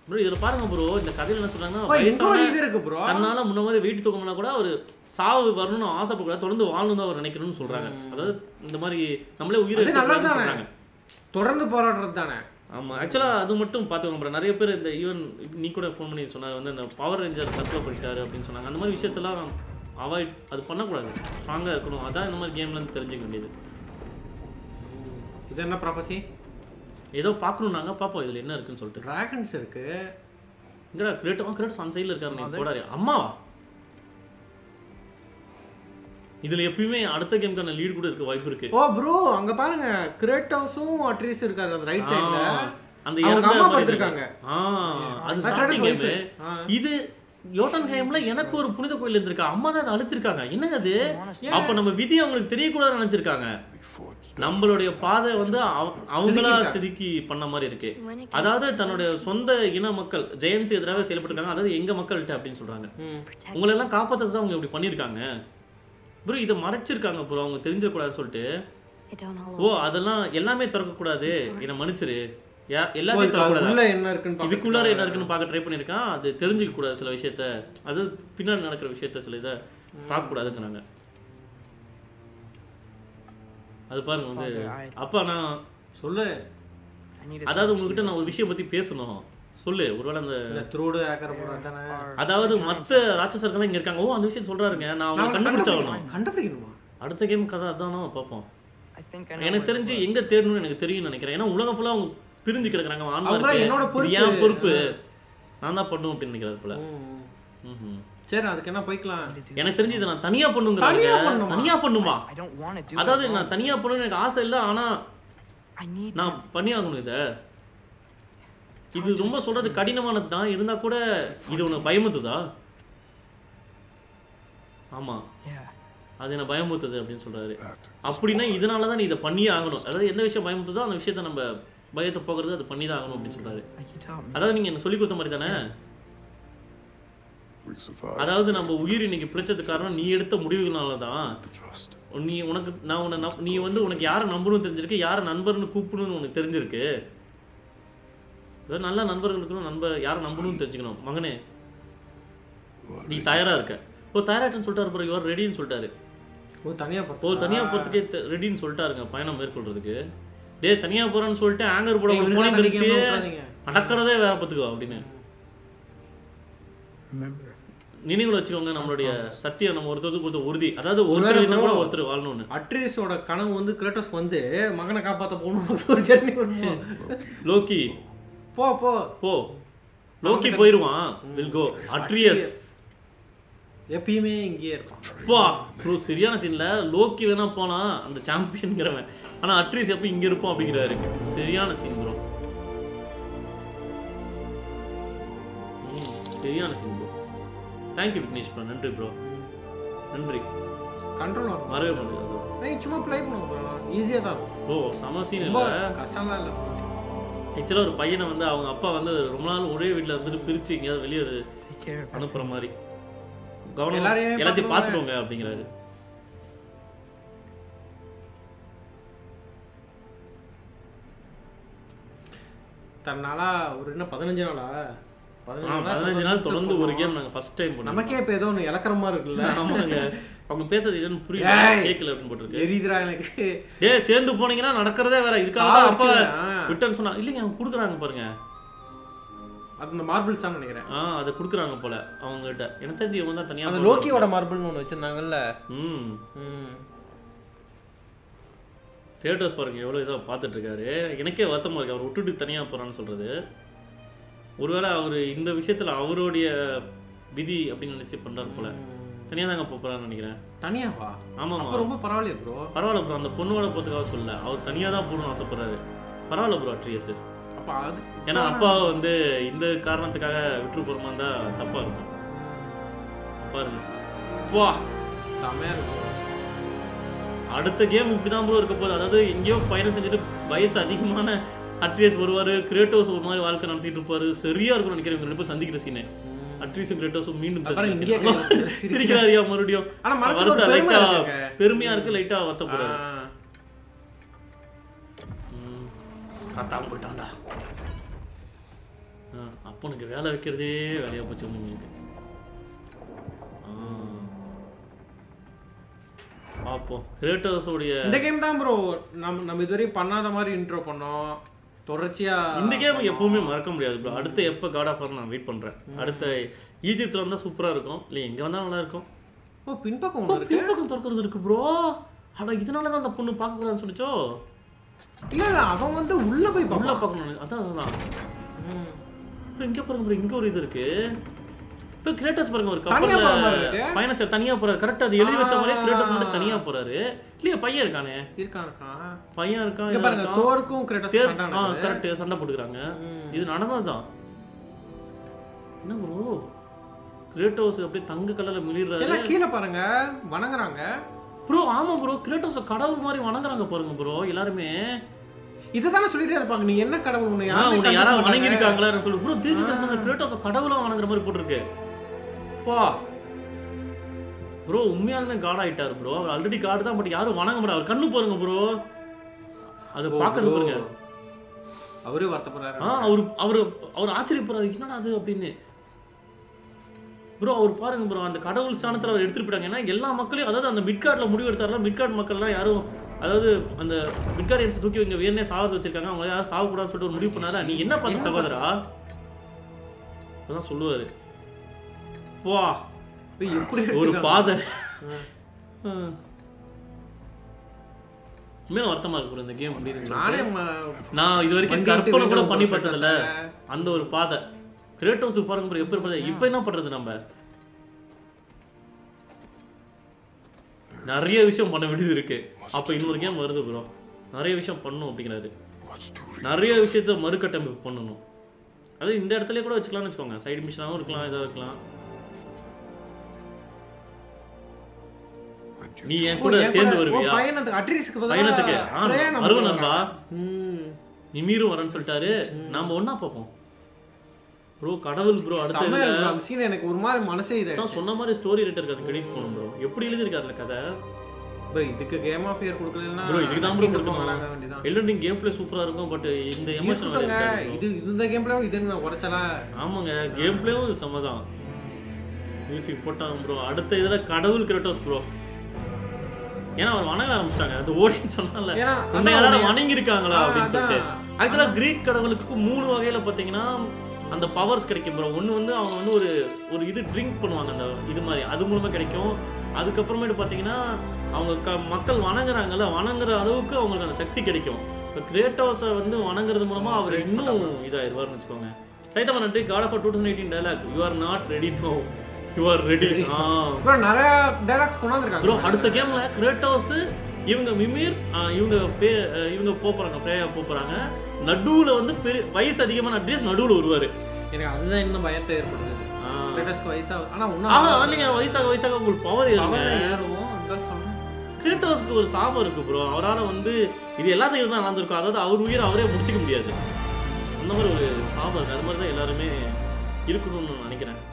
Bro இதுல பாருங்க bro இந்த கதையில என்ன சொல்றாங்கன்னா ஓ, இங்க ஒரு வயசான இது இருக்கு ப்ரோ தன்னால முன்ன மாதிரி வெயிட் தூக்கம்னா கூட ஒரு சாவு வரணும்னு ஆசைப்படக்கூடாது தொடர்ந்து வாழணும் தான் அவர் நினைக்கணும்னு சொல்றாங்க அதாவது இந்த மாதிரி நம்மளே உயிர் அது எடுத்துக்கூடாதுன்னு நல்லதுதானே. சொல்றாங்க தொடர்ந்து போராடுறது தானே ஆமா ஆக்சுவலா அது மட்டும் பார்த்துக்கோங்க bro. நிறைய பேர் இந்த ஈவன் நீ கூட ஃபோன் பண்ணி சொன்னார் வந்து இந்த பவர் ரேஞ்சர் தற்கொலை பண்ணிட்டாரு அப்படின்னு சொன்னாங்க அந்த மாதிரி விஷயத்தெல்லாம் அவாய்ட் அது பண்ணக்கூடாது ஸ்ட்ராங்கா இருக்கணும் அதான் இந்த மாதிரி கேம்ல இருந்து தெரிஞ்சுக்க வேண்டியது இது என்ன ப்ராப்பசி ஏதோ பார்க்கணும்னாங்க பார்ப்போம் இதுல என்ன இருக்குன்னு சொல்லிட்டு டிராகன்ஸ் இருக்கு இங்கடா கிரேட்டோ கிரேட்டோஸ் அந்த சைடில் இருக்காரு நீ போடாரு அம்மாவா இதுல எப்பயுமே அடுத்த கேம்க்கான லீட் கூட இருக்க வாய்ப்பு இருக்கு ஓ ப்ரோ அங்க பாருங்க கிரேட்டோஸும் அட்ரீஸ் இருக்காரு அந்த ரைட் சைடுல ஆ, அந்த அவங்க இறந்த அம்மா மாதிரி படுத்திருக்காங்க. ஆ, அது அது ஸ்டார்டிங் Kratos கேம் wife. ஆ. இது யோட்டன் கேம்ல எனக்கு ஒரு புனித கோயில் இருந்திருக்கா அம்மா தான் அதை அழிச்சிருக்காங்க என்னங்க அது அப்ப நம்ம விதி அவங்களுக்கு தெரியக்கூடாதுன்னு நினைச்சிருக்காங்க நம்மளுடைய பாதை வந்து அவ- அவங்களா செதுக்கி பண்ண மாதிரி இருக்கு அதாவது தன்னுடைய சொந்த இன மக்கள் ஜெயன்ஸ் எதிராக செயல்பட்டிருக்காங்க அதாவது எங்க மக்கள்கிட்ட அப்படின்னு சொல்றாங்க உங்களை எல்லாம் காப்பாத்துறது தான் அவங்க இப்படி பண்ணிருக்காங்க ப்ரோ இதை மறைச்சிருக்காங்க ப்ரோ அவங்க தெரிஞ்சிடக்கூடாதுன்னு சொல்லிட்டு ஓ அதெல்லாம் எல்லாமே திறக்கக்கூடாது என்னை மன்னிச்சிரு யா- ஓ, எல்லாத்தையும் இதுக்கு திறக்கக்கூடாது உள்ள என்ன இருக்குன்னு இதுக்குள்ளார என்ன இருக்குன்னு பார்க்க ட்ரை பண்ணியிருக்கான் அது தெரிஞ்சுக்க கூடாது சில விஷயத்த அது பின்னாடி நடக்கிற விஷயத்த சில இதை பார்க்க கூடாதுங்கிறாங்க அது பாருங்க வந்து அப்பா நான் சொல்லு அதாவது உங்ககிட்ட நான் ஒரு விஷயம் பத்தி பேசணும் சொல்லு ஒருவேளை அந்த இந்த த்ரூடு ஏக்கர் போடுறது தானே அதாவது மத்த ராட்சசர்கள் இங்க இருக்காங்க ஓ அந்த விஷயம் சொல்றாருங்க நான் அவங்க கண்டுபிடிச்சாகணும் கண்டுபிடிக்கணுமா அடுத்த கேம் கதை அதானோ பார்ப்போம் I think I know எனக்கு தெரிஞ்சு எங்க தேடணும்னு எனக்கு தெரியும்னு நினைக்கிறேன் ஏன்னா உலகம் ஃபுல்லா அவங்க பிரிஞ்சு கிடக்குறாங்க ஆன்மா அவங்களாம் இருக்கு. என்னோட இது பொறுப்பு. என் பொறுப்பு நான் தான் பண்ணும் அப்படின்னு நினைக்கிறாரு போல ம். ம்ஹும். சரி அதுக்கு என்ன போய்க்கலாம் எனக்கு தெரிஞ்சு இதை நான் தனியா பண்ணுங்கிறாங்க தனியா பண்ணுமா? தனியா பண்ணுமா I don't want to do அதாவது it. நான் தனியா பண்ணணும்னு எனக்கு ஆசை இல்லை ஆனா I need நான் பண்ணி ஆகணும் இத இது ரொம்ப சொல்றது கடினமானது தான் இருந்தா கூட இது உனக்கு பயமுத்துதா ஆமா Yeah. அது என்ன பயமுத்துது அப்படின்னு சொல்றாரு அப்படின்னா இதனால தான் நீ இதை பண்ணியே ஆகணும் அதாவது எந்த விஷயம் பயமுத்துதோ அந்த விஷயத்த நம்ம பயத்தை போகிறது அது பண்ணி தான் ஆகணும் அப்படின்னு சொல்றாரு Like you taught me. அதாவது நீங்க என்ன சொல்லி கொடுத்த மாதிரி தானே We survived. அதாவது நம்ம உயிர் இன்னைக்கு பிடிச்சதுக்கு காரணம் நீ எடுத்த முடிவுகளால தான் Trust. நீ உனக்கு நான் உன்னை நம் நீ வந்து உனக்கு யாரை நம்பணும்னு தெரிஞ்சிருக்கு யாரை நண்பர்னு கூப்பிடணும்னு உனக்கு தெரிஞ்சிருக்கு அதாவது நல்ல நண்பர்கள் இருக்கணும் நண்பர் யாரை நம்பணும்னு தெரிஞ்சுக்கணும் மகனே நீ தயாரா இருக்க ஓ தயாராட்டுன்னு சொல்லிட்டாரு பிறகு யுவர் ரெடின்னு சொல்லிட்டாரு ஓ தனியா ஓ போறது தனியா போறதுக்கே ரெடின்னு சொல்லிட்டாருங்க பயணம் மேற்கொள்றதுக்கு டேய் தனியா போறேன்னு சொல்லிட்டு ஆங்கர் போட ஏய், ஒரு இவனுங்க போனே தனியா தெரிச்சு விட்டுறாதீங்க. நடக்கிறதே வேற பத்துக்கோ அப்படின்னு Remember, நினைவுல வச்சுக்கோங்க நம்மளுடைய சத்தியம் நம்ம ஒருத்தருக்கு கொடுத்த உறுதி அதாவது ஒருவேளை ஒருத்தர் இல்லைன்னா கூட bro, ஒருத்தர் வாழணும்னு அட்ரீஸோட கனவு வந்து கிரேட்டஸ் வந்து மகனை காப்பாத்த போகணும் ஒரு ஜெர்னி வருமோ லோக்கி போ போ போ லோக்கி போயிருவான் வில் கோ அட்ரியஸ் எப்பயுமே இங்கேயே இருப்பான் பா ப்ரோ சரியான சீன்ல லோக்கி வேணா போலாம் அந்த சாம்பியன்கிறவன் ஆனா அட்ரீஸ் எப்போ இங்க இருப்போம் அப்படிங்கிறாரு சரியான சீன் ப்ரோ சரியான scene bro thank you Vignesh bro நன்றி ப்ரோ நன்றி கண்ட்ரோல் வரும் வரவே மாட்டேங்குது நீங்க சும்மா ப்ளே பண்ணுங்க ஈஸியாக தான் இருக்கும் ப்ரோ செம சீன் ரொம்ப இல்லை கஷ்டம்லாம் இல்லை ஆக்சுவலாக ஒரு பையனை வந்து அவங்க அப்பா வந்து ரொம்ப நாள் ஒரே வீட்டில் இருந்துட்டு பிரிச்சு எங்கேயாவது வெளியே Take care of அனுப்புற மாதிரி கவனம் எல்லாரையுமே எல்லாத்தையும் பார்த்துக்கோங்க. பார்த்துக்கோங்க அப்படிங்கிறாரு தன்னால ஒரு இன்னும் பதினஞ்சு நாளா ஆ, நாளா பதினஞ்சு நாள் தொடர்ந்து ஒரு போனோம். கேம் நாங்க ஃபர்ஸ்ட் டைம் பண்ணோம் நமக்கே இப்போ ஏதோ ஒன்று இலக்கிற மாதிரி இருக்குல்ல ஆமாங்க அவங்க பேசுறது என்னன்னு புரியல ஏய். கேட்கல அப்படின்னு போட்டிருக்கு எரியுதுடா எனக்கு டேய் சேர்ந்து போனீங்கன்னா நடக்கிறதே வேற இதுக்காக தான் அப்பா சாவடிச்சிருவேன். விட்டேன்னு சொன்னா இல்லைங்க அவங்க கொடுக்குறாங்க பாருங்க அது இந்த மார்பிள்ஸ் தான் நினைக்கிறேன் ஆ அதை கொடுக்குறாங்க போல அவங்க கிட்ட எனக்கு தெரிஞ்சு இவங்க தான் தனியா அந்த போடுறாங்க. லோக்கியோட மார்பிள்னு ஒன்று வச்சிருந்தாங்கல்ல ம் ம் கிரியேட்டர்ஸ் பாருங்க எவ்வளோ இதாக பார்த்துட்டு இருக்காரு எனக்கே வருத்தமா இருக்கு அவர் விட்டுட்டு தனியாக போகிறான்னு சொல்றது ஒருவேளை அவர் இந்த விஷயத்துல அவருடைய விதி அப்படின்னு நினைச்சு பண்றாரு போல தனியாக தாங்க போகிறான்னு நினைக்கிறேன் தனியாவா ஆமாம் அப்போ ரொம்ப பரவாயில்லையா ப்ரோ பரவாயில்ல ப்ரோ அந்த பொண்ணோட போகிறதுக்காக சொல்லல அவர் தனியாக தான் போகணும்னு ஆசைப்படுறாரு பரவாயில்ல ப்ரோ அட்ரியஸ் அப்போ அது ஏன்னா அப்பா வந்து இந்த காரணத்துக்காக விட்டு போகிற மாதிரி தான் தப்பாக இருக்கும் பாருங்க வா செமையா இருக்கும் அடுத்த கேம் இப்படி தான் ப்ரோ இருக்க போகுது அதாவது எங்கேயோ பயணம் செஞ்சுட்டு வயசு அதிகமான அட்ரியஸ் வருவார் கிரேட்டோஸ் ஒரு மாதிரி வாழ்க்கை நடத்திட்டு இருப்பாரு சரியா இருக்கும் நினைக்கிறேன் இவங்க ரெண்டு பேரும் சந்திக்கிற சீனு அட்ரீஸும் கிரேட்டோஸும் மீண்டும் அப்புறம் சந்திக்கிற இங்கே scene. சிரிக்கிறாரு. சிரிக்கிறாரியா மறுபடியும் ஆனா மனசுக்கு ஒரு வருத்தம் பெருமை லைட்டா இருக்குங்க. பெருமையா இருக்கு லைட்டா வருத்தப்படுறாரு ஆ. காத்தாம போயிட்டான்டா ஆ. அப்பனுக்கு வேலை வைக்கிறதே வேலையா போச்சு உங்களுக்கு பார்ப்போம் கிரேட்டர்ஸோடைய இந்த கேம் தான் ப்ரோ நம்ம நம்ம இதுவரையும் பண்ணாத மாதிரி இன்ட்ரோ பண்ணோம் தொடர்ச்சியா இந்த கேம் எப்பவுமே மறக்க முடியாது ப்ரோ அடுத்து எப்போ காட் ஆஃப் நான் வெயிட் பண்றேன் அடுத்த ஈஜிப்ட்ல வந்தா சூப்பரா இருக்கும் இல்லை எங்க வந்தா நல்லா இருக்கும் ஓ பின்பக்கம் ஒன்று இருக்கு பின்பக்கம் திறக்கிறது இருக்கு ப்ரோ அட இதனால தான் அந்த பொண்ணு பார்க்க கூடாதுன்னு சொல்லிச்சோ இல்ல இல்ல அவன் வந்து உள்ள போய் உள்ள பார்க்கலாம் பார்க்கணும் அதான் அதுதான் ப்ரோ இங்க பாருங்க ப்ரோ இங்க ஒரு இது இருக்கு இப்போ கிரேட்டஸ் பாருங்க ஒரு தனியா போற மாதிரி கப்பல்ல இருக்கு. பயணம் சார் தனியா போறாரு கரெக்டா அது எழுதி வச்ச மாதிரியே கிரேட்டஸ் மட்டும் தனியா போறாரு இல்லையா பையன் இருக்கானே இருக்கான் இருக்கான் பையன் இருக்கான் இங்க இவன் பாருங்க இருக்கான். தோருக்கும் கிரேட்டஸ் தேர் சண்டை ஆ நடக்குது. கரெக்ட் சண்டை போட்டுக்கிறாங்க இது நடந்ததுதான் என்ன ப்ரோ கிரேட்டோஸ் அப்படியே தங்க கலர்ல மிளிர்றாரு எல்லாம் கீழே பாருங்க வணங்குறாங்க ப்ரோ ஆமா ப்ரோ கிரேட்டோஸ் கடவுள் மாதிரி வணங்குறாங்க பாருங்க ப்ரோ எல்லாருமே இதுதானே சொல்லிட்டே இருப்பாங்க நீ என்ன கடவுள் உன்னை ஆ, யாருமே உன்னை கண்டுக்க யாராவது மாட்டாங்க. வணங்கி இருக்காங்களா சொல்லு ப்ரோ தீர்க்க தரிசனம் கிரேட்டோஸ் கடவுளா வணங்குற மாதிரி போட்டிருக்கு வா ப்ரோ உண்மையாலுமே காட் ஆயிட்டாரு ப்ரோ அவர் ஆல்ரெடி காடு தான் பட் யாரும் வணங்க மாட்டார் அவர் கண்ணு பாருங்க ப்ரோ அது பார்க்கறது பாருங்க அவரே வருத்தப்படுறாரு ஆ அவர் அவர் அவர் ஆச்சரியப்படுறாரு என்னடா அது அப்படின்னு ப்ரோ அவர் பாருங்க ப்ரோ அந்த கடவுள் ஸ்தானத்துல அவர் எடுத்துட்டு போயிட்டாங்க ஏன்னா எல்லா மக்களையும் அதாவது அந்த மிட்கார்ட்ல முடிவு எடுத்தாருல மிட்கார்ட் மக்கள்லாம் யாரும் அதாவது அந்த மிட்கார்டியன்ஸ் தூக்கி இங்க வேணே சாவது வச்சிருக்காங்க அவங்க யாரும் சாவக்கூடாதுன்னு சொல்லிட்டு ஒரு முடிவு பண்ணாரா நீ என்ன பண்ண சகோதரா அதான் சொல்லுவாரு வா ஏய், எப்படி ஒரு எடுத்துருக்காங்க? பாதை உண்மையில வருத்தமா இருக்கு bro இந்த கேம் அப்படின்னு நானே சொல்லிட்டு. ம- நான் இது வரைக்கும் வண்டி விட்டு கற்பனை கூட வெளியில பண்ணி ஒரு பார்த்ததில்ல அந்த ஒரு பாதை கிரேட்டோஸ் பாருங்க bro, எப்படி பார்த்தா இப்போ என்ன பண்றது நம்ம நிறைய விஷயம் பண்ண வேண்டியது இருக்கு அப்ப இன்னொரு கேம் வருது ப்ரோ நிறைய விஷயம் பண்ணும் அப்படிங்கிறாரு நிறைய விஷயத்த மறுகட்டமைப்பு பண்ணணும் அது இந்த இடத்துல கூட வச்சுக்கலாம்னு வச்சுக்கோங்க சைடு மிஷனாகவும் இருக்கலாம் இதாக இருக்கலாம் நீ என் ஓ, கூட என் சேர்ந்து கூட- ஓ, வருவியா பயணத்துக்கு அட்ரிஸ்க்கு பதிலா பயணத்துக்கு ஆ, ஃப்ரேயா நம்ம வருவேன் கூட நண்பா ம். நிமீரும் வரேன்னு சொல்லிட்டாரு நாம ஒண்ணா பார்ப்போம் ப்ரோ கடவுள் ப்ரோ அடுத்த செம்மையா இதுல இருக்கு bro. அந்த சீன் எனக்கு ஒரு மாதிரி மனசே தான் இதாயிடுச்சு சொன்ன மாதிரி ஸ்டோரி ரைட்டருக்கு அது கிரெடிட் பண்ணணும் ப்ரோ எப்படி எழுதிருக்காருல கதை bro, இதுக்கு கேம் ஆஃப் இயர் கொடுக்கலன்னா ப்ரோ இதுக்கு தான் ப்ரோ நக்கிட்டு கொடுக்கணும் போனாங்க வேண்டியதான். எல்டன் கேம் பிளே சூப்பரா இருக்கும் பட் இந்த எமோஷன் இருக்கட்டுங்க, இது இந்த கேம் பிளே இது என்ன உரைச்சலா ஆமாங்க கேம் பிளேவும் செம்மதான் மியூசிக் போட்டாங்க ப்ரோ அடுத்த இதுல கடவுள் கிரேட்டோஸ் ப்ரோ ஏன்னா அவர் வணங்க ஆரம்பிச்சிட்டாங்க அது ஓடின்னு சொன்னால ஏன்னா, உன்னை அதான் யாராவது உன்னை- வணங்கி இருக்காங்களா ஆ, அப்படின்னு சொல்லிட்டு அதான். ஆக்சுவலா கிரீக் கடவுளுக்கு மூணு வகையில பாத்தீங்கன்னா அந்த பவர்ஸ் கிடைக்கும் ப்ரோ ஒன்று வந்து அவங்க வந்து ஒரு ஒரு இது ட்ரிங்க் பண்ணுவாங்க அந்த இது மாதிரி அது மூலமா கிடைக்கும் அதுக்கப்புறமேட்டு பார்த்தீங்கன்னா அவங்க க மக்கள் வணங்குறாங்கல்ல வணங்குற அளவுக்கு அவங்களுக்கு அந்த சக்தி கிடைக்கும் இப்போ கிரேட்டோஸை வந்து வணங்குறது மூலமா அவர் இன்னும் இதாயிருவார்னு வச்சுக்கோங்க சைத்தமா நன்றி God of two thousand eighteen dialogue you are not ready no you are ready ஆ ப்ரோ நிறைய டைலாக்ஸ் கொண்டாந்துருக்காங்க ப்ரோ அடுத்த கேம்ல கிரேட்டோஸ் இவங்க மிமிர் ஆஹ் இவங்க பே ஆஹ் இவங்க போப் போறாங்க ஃப்ரேயா போப் போறாங்க நடுவுல வந்து பெரிய வயசு அதிகமான அட்ரஸ் நடுவுல வருவாரு எனக்கு அதுதான் இன்னும் பயத்தை ஏற்படுது ஆஹ் கிரேட்டஸ்க்கு வயசாக ஆனா ஆஹா ஒன்றும் இல்லைங்க வயசாக வயசாக உங்களுக்கு பவர் ஏறுங்க ஏறுவோம் அதான் சொல்றேன் கிரேட்டோஸ்க்கு ஒரு சாபம் இருக்கு ப்ரோ அவரால வந்து இது எல்லாத்தையும் தான் நடந்திருக்கும் அதாவது அவர் உயிரை அவரே முடிச்சுக்க முடியாது அந்த மாதிரி ஒரு சாபம் இருக்கு அது மாதிரி தான் எல்லாருமே இருக்கணும்னு நினைக்கிறேன்